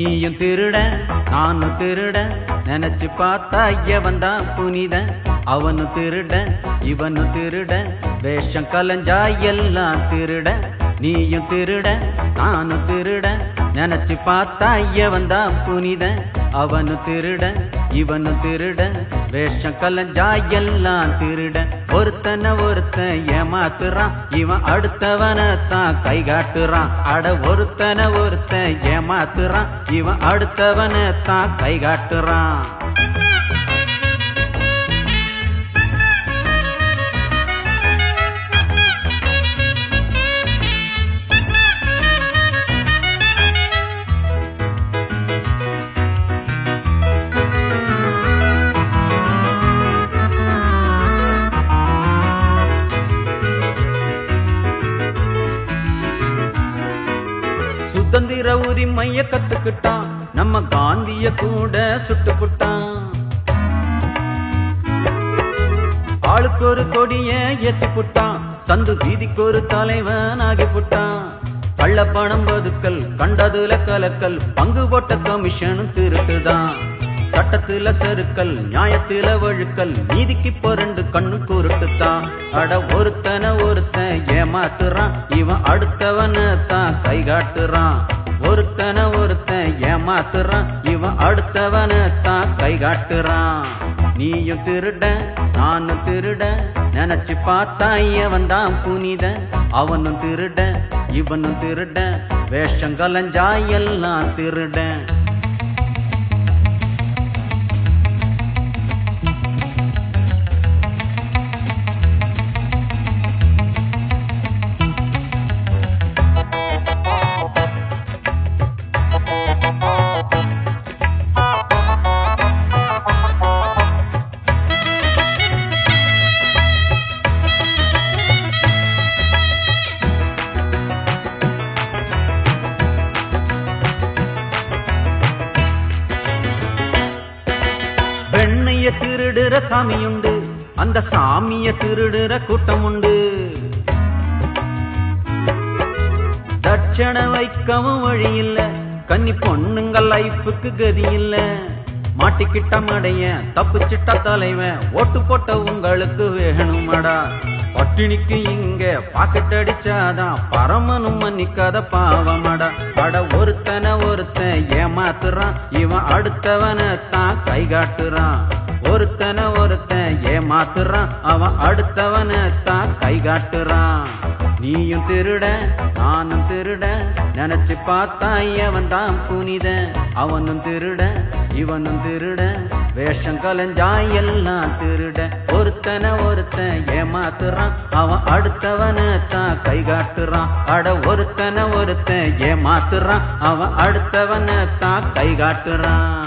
நீயும் திருட நானும் திருட நினைச்சு பார்த்தா எவன் தான் புனித அவனு திருட இவனு திருட வேஷம் கலைஞ்சா எல்லாம் திருட நீயும் திருட நானும் திருட நினைச்சு பார்த்தா எவன் தான் புனித அவனு திருட இவனு திருட வேஷம் கலைஞ்சா எல்லாம் திருட ஒருத்தனை ஒருத்தன் ஏமாத்துறான் இவன் அடுத்தவனை தான் கை காட்டுறான் அட ஒருத்தனை ஒருத்தன் ஏமாத்துறான் இவன் அடுத்தவனை தான் கை காட்டுறான் சுதந்திர உரிமைய கத்துக்கிட்டான் நம்ம காந்திய கூட சுட்டுப்புட்டான் ஆளுக்கு ஒரு கொடிய ஏத்தி புட்டான் சந்து வீதிக்கு ஒரு தலைவன் ஆகி புட்டான் கள்ள பணம் பதுக்கல் கண்டதுல கலக்கல் பங்கு போட்ட கமிஷன் திருட்டுதான் சட்டத்துல செருக்கல் நியாயத்துல வழுக்கல் நீதிக்கு பொரண்டு கண்ணு குருட்டுத்தான் அட ஒருத்தன ஒருத்தன் ஏமாத்துறான் இவன் அடுத்தவனை தான் கை காட்டுறான் ஒருத்தன ஒருத்தன் ஏமாத்துறான் இவன் அடுத்தவனை தான் கை காட்டுறான் நீயும் திருட நானும் திருட நினைச்சு பார்த்தா இவன் தான் புனித அவனும் திருட இவனும் திருட வேஷம் கலைஞ்சா எல்லாம் திருட வெண்ணைய திருடுற சாமியுண்டு அந்த சாமிய திருடுற கூட்டம் உண்டு தட்சண வைக்கவும் வழி இல்ல கன்னி பொண்ணுங்க லைஃபுக்கு கதி இல்ல மாட்டிக்கிட்ட மடைய தப்பிச்சிட்ட தலைவன் ஓட்டு போட்ட உங்களுக்கு வேணுமடா பட்டினிக்கு இங்க பாக்கெட் அடிச்சாதான் பரமனும் மன்னிக்காத பாவமடா அட ஒருத்தனை ஒருத்தன் ஏமாத்துறான் இவன் அடுத்தவனை தான் கை காட்டுறான் ஒருத்தனை ஒருத்தன் ஏமாத்துறான் அவன் அடுத்தவனை தான் கை காட்டுறான் நீயும் திருட நானும் திருட நினைச்சு பார்த்தா எவன் தான் புனித அவனும் திருட இவனும் திருட வேஷம் கலைஞ்சா எல்லாம் திருட ஒருத்தனை ஒருத்தன் ஏமாத்துறான் அவன் அடுத்தவனை தான் கை காட்டுறான் அட ஒருத்தனை ஒருத்தன் ஏமாத்துறான் அவன் அடுத்தவனை தான் கை காட்டுறான்